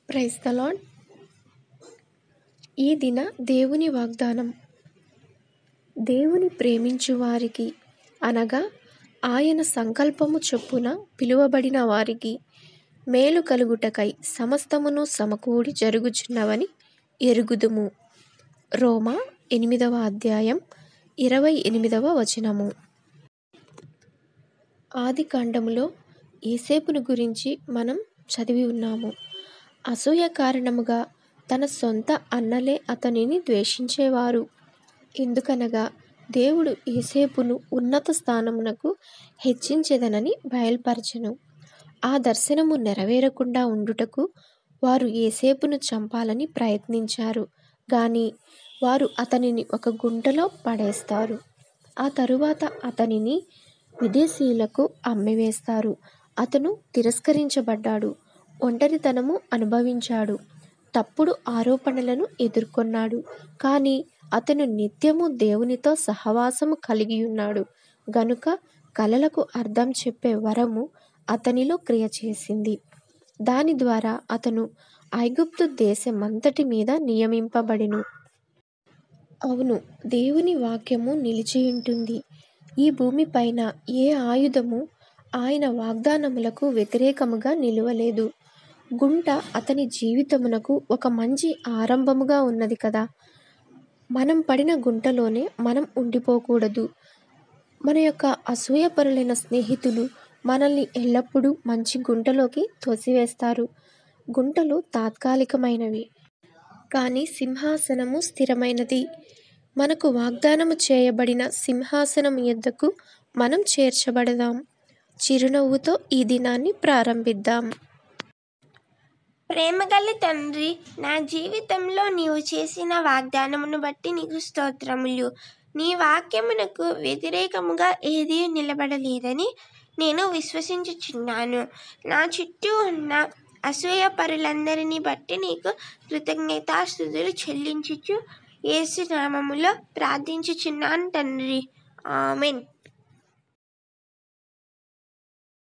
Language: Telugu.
ప్రైజ్ ద లాడ్ ఈ దిన దేవుని వాగ్దానం దేవుని ప్రేమించు వారికి అనగా ఆయన సంకల్పము చొప్పున పిలువబడిన వారికి మేలు కలుగుటకై సమస్తమును సమకూడి జరుగుచున్నవని ఎరుగుదుము రోమా ఎనిమిదవ అధ్యాయం ఇరవై ఎనిమిదవ వచనము ఆది కాండములో ఏసేపును గురించి మనం చదివి ఉన్నాము అసూయ కారణముగా తన సొంత అన్నలే అతనిని ద్వేషించేవారు ఎందుకనగా దేవుడు ఏసేపును ఉన్నత స్థానమునకు హెచ్చించెదనని బయల్పరచెను ఆ దర్శనము నెరవేరకుండా ఉండుటకు వారు ఏసేపును చంపాలని ప్రయత్నించారు గాని వారు అతనిని ఒక గుంటలో పడేస్తారు ఆ తరువాత అతనిని విదేశీయులకు అమ్మివేస్తారు అతను తిరస్కరించబడ్డాడు ఒంటరితనము అనుభవించాడు తప్పుడు ఆరోపణలను ఎదుర్కొన్నాడు కానీ అతను నిత్యము దేవునితో సహవాసము కలిగి ఉన్నాడు గనుక కలలకు అర్థం చెప్పే వరము అతనిలో క్రియ చేసింది దాని ద్వారా అతను ఐగుప్తు దేశమంతటి మీద నియమింపబడెను అవును దేవుని వాక్యము నిలిచియుంటుంది ఈ భూమిపైన ఏ ఆయుధము ఆయన వాగ్దానములకు వ్యతిరేకముగా నిలువలేదు గుంట అతని జీవితమునకు ఒక మంచి ఆరంభముగా ఉన్నది కదా మనం పడిన గుంటలోనే మనం ఉండిపోకూడదు మన యొక్క అసూయపరులైన స్నేహితులు మనల్ని ఎల్లప్పుడూ మంచి గుంటలోకి తోసివేస్తారు గుంటలు తాత్కాలికమైనవి కానీ సింహాసనము స్థిరమైనది మనకు వాగ్దానము చేయబడిన సింహాసనం యొద్దకు మనం చేర్చబడదాం చిరునవ్వుతో ఈ దినాన్ని ప్రారంభిద్దాం ప్రేమగల తండ్రి నా జీవితంలో నీవు చేసిన వాగ్దానమును బట్టి నీకు స్తోత్రములు నీ వాక్యమునకు వ్యతిరేకముగా ఏదీ నిలబడలేదని నేను విశ్వసించుచున్నాను నా చుట్టూ ఉన్న అసూయ పరులందరినీ బట్టి నీకు కృతజ్ఞతాస్థుతులు చెల్లించుచు యేసు నామములో ప్రార్థించుచున్నాను తండ్రి ఆమెన్